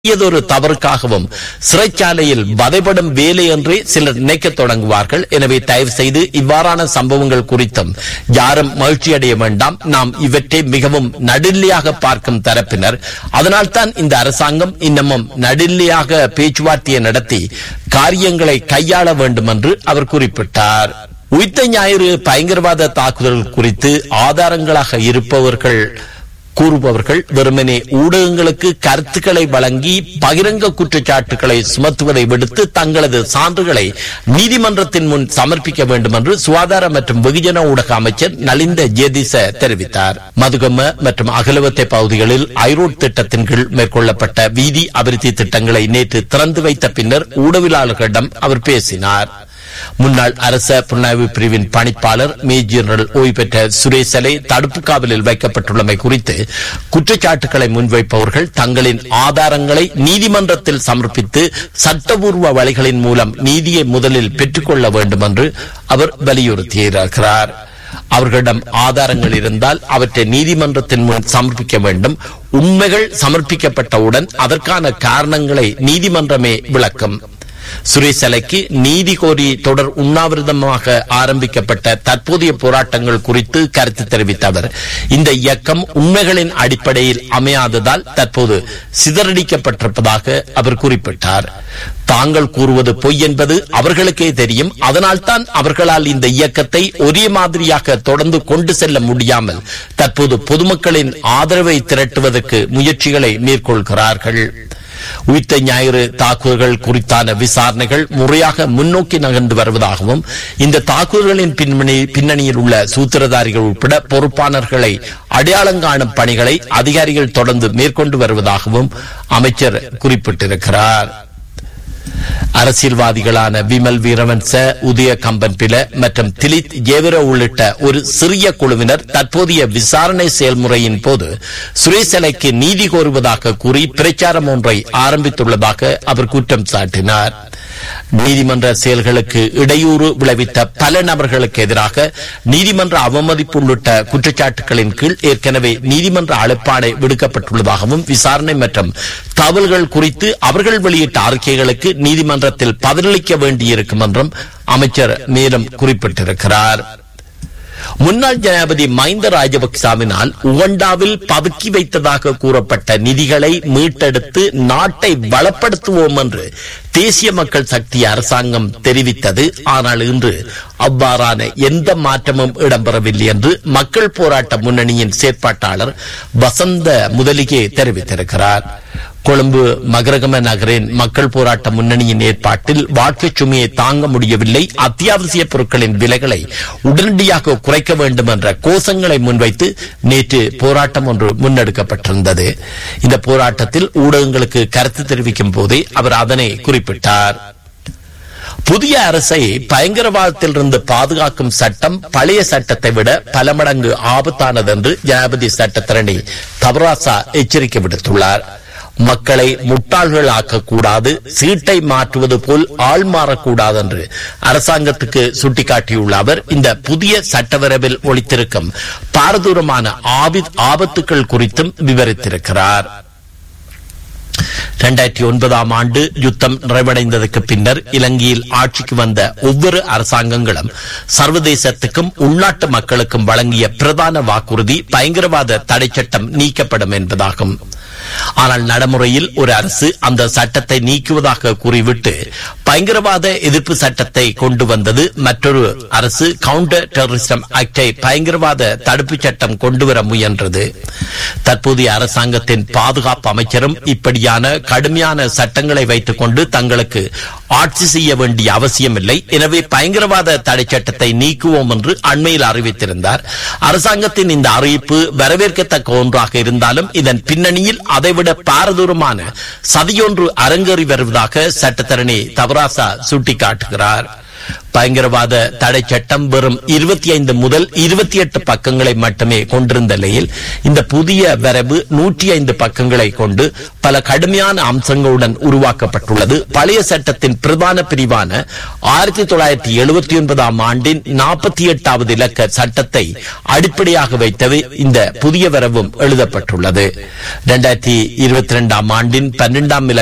சிறியதொரு தவறுக்காகவும் சிறைச்சாலையில் வதைபடும் வேலை என்றே சிலர் நினைக்கத் தொடங்குவார்கள் எனவே தயவு செய்து இவ்வாறான சம்பவங்கள் குறித்தும் யாரும் மகிழ்ச்சியடைய வேண்டாம் நாம் இவற்றை மிகவும் நடுநிலையாக பார்க்கும் தரப்பினர் அதனால்தான் இந்த அரசாங்கம் இன்னமும் நடுநிலையாக பேச்சுவார்த்தையை நடத்தி காரியங்களை கையாள வேண்டும் என்று அவர் குறிப்பிட்டார் உயிர்த்த ஞாயிறு பயங்கரவாத தாக்குதல் குறித்து ஆதாரங்களாக இருப்பவர்கள் கூறுபவர்கள் வெறுமனே ஊடகங்களுக்கு கருத்துக்களை வழங்கி பகிரங்க குற்றச்சாட்டுகளை சுமத்துவதை விடுத்து தங்களது சான்றுகளை நீதிமன்றத்தின் முன் சமர்ப்பிக்க வேண்டும் என்று சுகாதார மற்றும் வெகுஜன ஊடக அமைச்சர் நலிந்த ஜேதிச தெரிவித்தார் மதுகம மற்றும் அகலவத்தை பகுதிகளில் ஐரோட் திட்டத்தின் கீழ் மேற்கொள்ளப்பட்ட வீதி அபிவிருத்தி திட்டங்களை நேற்று திறந்து வைத்த பின்னர் ஊடகவியலாளர்களிடம் அவர் பேசினார் முன்னாள் அரச புலனாய்வு பிரிவின் பணிப்பாளர் மேஜர் ஜெனரல் ஓய்வு பெற்ற சுரேசலை தடுப்பு காவலில் வைக்கப்பட்டுள்ளமை குறித்து குற்றச்சாட்டுகளை முன்வைப்பவர்கள் தங்களின் ஆதாரங்களை நீதிமன்றத்தில் சமர்ப்பித்து சட்டபூர்வ வழிகளின் மூலம் நீதியை முதலில் பெற்றுக்கொள்ள வேண்டும் என்று அவர் வலியுறுத்தியிருக்கிறார் அவர்களிடம் ஆதாரங்கள் இருந்தால் அவற்றை நீதிமன்றத்தின் முன் சமர்ப்பிக்க வேண்டும் உண்மைகள் சமர்ப்பிக்கப்பட்டவுடன் அதற்கான காரணங்களை நீதிமன்றமே விளக்கும் சுரேசலைக்கு நீதி கோரி தொடர் உண்ணாவிரதமாக ஆரம்பிக்கப்பட்ட தற்போதைய போராட்டங்கள் குறித்து கருத்து தெரிவித்த அவர் இந்த இயக்கம் உண்மைகளின் அடிப்படையில் அமையாததால் தற்போது சிதறடிக்கப்பட்டிருப்பதாக அவர் குறிப்பிட்டார் தாங்கள் கூறுவது பொய் என்பது அவர்களுக்கே தெரியும் அதனால்தான் அவர்களால் இந்த இயக்கத்தை ஒரே மாதிரியாக தொடர்ந்து கொண்டு செல்ல முடியாமல் தற்போது பொதுமக்களின் ஆதரவை திரட்டுவதற்கு முயற்சிகளை மேற்கொள்கிறார்கள் உயிர்த்த ஞாயிறு தாக்குதல்கள் குறித்தான விசாரணைகள் முறையாக முன்னோக்கி நகர்ந்து வருவதாகவும் இந்த தாக்குதல்களின் பின்னணி பின்னணியில் உள்ள சூத்திரதாரிகள் உட்பட பொறுப்பாளர்களை அடையாளம் காணும் பணிகளை அதிகாரிகள் தொடர்ந்து மேற்கொண்டு வருவதாகவும் அமைச்சர் குறிப்பிட்டிருக்கிறார் அரசியல்வாதிகளான விமல் வீரவன்ச உதய கம்பன்பில மற்றும் திலித் ஜேவர உள்ளிட்ட ஒரு சிறிய குழுவினர் தற்போதைய விசாரணை செயல்முறையின் போது சுரேசலைக்கு நீதி கோருவதாக கூறி பிரச்சாரம் ஒன்றை ஆரம்பித்துள்ளதாக அவர் குற்றம் சாட்டினார் நீதிமன்ற செயல்களுக்கு இடையூறு விளைவித்த பல நபர்களுக்கு எதிராக நீதிமன்ற அவமதிப்பு உள்ளிட்ட குற்றச்சாட்டுகளின் கீழ் ஏற்கனவே நீதிமன்ற அழைப்பாணை விடுக்கப்பட்டுள்ளதாகவும் விசாரணை மற்றும் தகவல்கள் குறித்து அவர்கள் வெளியிட்ட அறிக்கைகளுக்கு நீதிமன்றத்தில் பதிலளிக்க வேண்டியிருக்கும் என்றும் அமைச்சர் மேலும் குறிப்பிட்டிருக்கிறார் முன்னாள் ஜனாதிபதி மஹிந்த ராஜபக்சாவினால் உகண்டாவில் பதுக்கி வைத்ததாக கூறப்பட்ட நிதிகளை மீட்டெடுத்து நாட்டை வளப்படுத்துவோம் என்று தேசிய மக்கள் சக்தி அரசாங்கம் தெரிவித்தது ஆனால் இன்று அவ்வாறான எந்த மாற்றமும் இடம்பெறவில்லை என்று மக்கள் போராட்ட முன்னணியின் செயற்பாட்டாளர் வசந்த முதலிகே தெரிவித்திருக்கிறார் கொழும்பு மகரகம நகரின் மக்கள் போராட்ட முன்னணியின் ஏற்பாட்டில் வாழ்க்கை சுமையை தாங்க முடியவில்லை அத்தியாவசிய பொருட்களின் விலைகளை உடனடியாக குறைக்க வேண்டும் என்ற கோஷங்களை முன்வைத்து நேற்று போராட்டம் ஒன்று முன்னெடுக்கப்பட்டிருந்தது இந்த போராட்டத்தில் ஊடகங்களுக்கு கருத்து தெரிவிக்கும் போதே அவர் அதனை குறிப்பிட்டார் புதிய அரசை பயங்கரவாதத்திலிருந்து பாதுகாக்கும் சட்டம் பழைய சட்டத்தை விட பல மடங்கு ஆபத்தானது என்று ஜனாதிபதி சட்டத்தரணி தவராசா எச்சரிக்கை விடுத்துள்ளார் மக்களை முட்டாள்கள் ஆக்கக்கூடாது சீட்டை மாற்றுவது போல் ஆள் மாறக்கூடாது என்று அரசாங்கத்துக்கு சுட்டிக்காட்டியுள்ள அவர் இந்த புதிய சட்டவரவில் ஒழித்திருக்கும் பாரதூரமான ஆபத்துக்கள் குறித்தும் விவரித்திருக்கிறார் இரண்டாயிரத்தி ஒன்பதாம் ஆண்டு யுத்தம் நிறைவடைந்ததற்கு பின்னர் இலங்கையில் ஆட்சிக்கு வந்த ஒவ்வொரு அரசாங்கங்களும் சர்வதேசத்துக்கும் உள்நாட்டு மக்களுக்கும் வழங்கிய பிரதான வாக்குறுதி பயங்கரவாத தடை சட்டம் நீக்கப்படும் என்பதாகும் ஆனால் நடைமுறையில் ஒரு அரசு அந்த சட்டத்தை நீக்குவதாக கூறிவிட்டு பயங்கரவாத எதிர்ப்பு சட்டத்தை கொண்டு வந்தது மற்றொரு அரசு கவுண்டர் டெரரிசம் ஆக்டை பயங்கரவாத தடுப்பு சட்டம் கொண்டுவர முயன்றது தற்போதைய அரசாங்கத்தின் பாதுகாப்பு அமைச்சரும் இப்படியான கடுமையான சட்டங்களை வைத்துக் கொண்டு தங்களுக்கு ஆட்சி செய்ய வேண்டிய அவசியமில்லை எனவே பயங்கரவாத தடை சட்டத்தை நீக்குவோம் என்று அண்மையில் அறிவித்திருந்தார் அரசாங்கத்தின் இந்த அறிவிப்பு வரவேற்கத்தக்க ஒன்றாக இருந்தாலும் இதன் பின்னணியில் அதைவிட பாரதூரமான சதியொன்று அரங்கேறி வருவதாக சட்டத்தரணி தவராசா சுட்டிக்காட்டுகிறார் பயங்கரவாத தடை சட்டம் வெறும் இருபத்தி ஐந்து முதல் இருபத்தி எட்டு பக்கங்களை மட்டுமே கொண்டிருந்த நிலையில் இந்த புதிய வரைவு நூற்றி ஐந்து பக்கங்களை கொண்டு பல கடுமையான அம்சங்களுடன் உருவாக்கப்பட்டுள்ளது பழைய சட்டத்தின் பிரதான பிரிவான ஆயிரத்தி தொள்ளாயிரத்தி எழுபத்தி ஒன்பதாம் ஆண்டின் நாற்பத்தி எட்டாவது இலக்க சட்டத்தை அடிப்படையாக வைத்தவே இந்த புதிய வரவும் எழுதப்பட்டுள்ளது இரண்டாயிரத்தி இருபத்தி இரண்டாம் ஆண்டின் பன்னெண்டாம் இலக்க